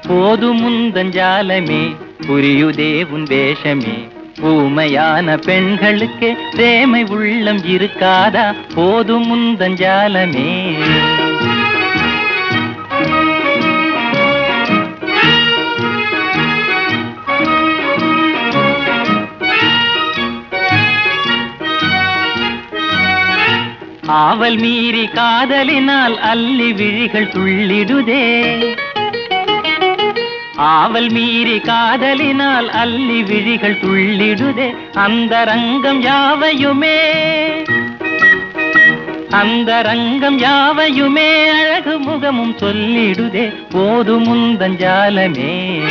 போதுமுந்தஞ்சாலமே புரியுதே உன் வேஷமே ஊமையான பெண்களுக்கே பிரேமை உள்ளம் இருக்காதா போதுமுந்தஞ்சாலமே ஆவல் மீறி காதலினால் அல்லி விழிகள் துள்ளிடுதே ஆவல் மீறி காதலினால் அல்லி விழிகள் துள்ளிடுதே அந்த ரங்கம் யாவையுமே அந்த ரங்கம் யாவையுமே அழகு முகமும் சொல்லிடுதே போதுமுந்தஞ்சாலமே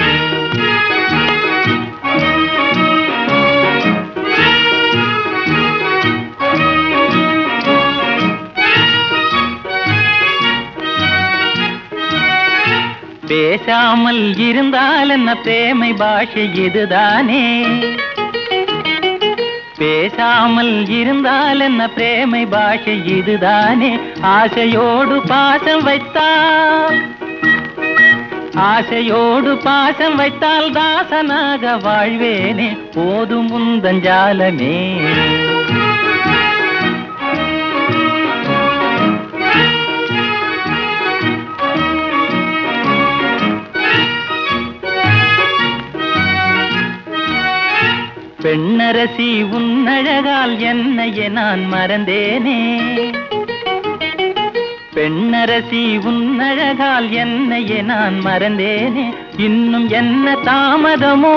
பேசாமல் இருந்தால் என்ன பிரேமை பாஷை இதுதானே பேசாமல் இருந்தால் என்ன பிரேமை பாஷை இதுதானே ஆசையோடு பாசம் வைத்தால் ஆசையோடு பாசம் வைத்தால் தாசனாக வாழ்வேனே போதும் முந்தஞ்சாலமே பெண்ணரசி உன்னழகால் என்னையே நான் மறந்தேனே பெண்ணரசி உன்னழகால் என்னையே நான் மறந்தேனே இன்னும் என்ன தாமதமோ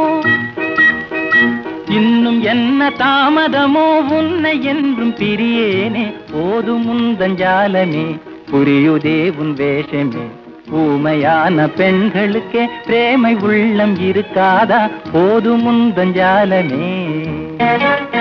இன்னும் என்ன தாமதமோ உன்னை என்றும் பிரியேனே போதும் முந்தஞ்சாலமே புரியுதே உன் வேஷமே ஊமையான பெண்களுக்கே பிரேமை உள்ளம் இருக்காதா போதும் முந்தஞ்சாலமே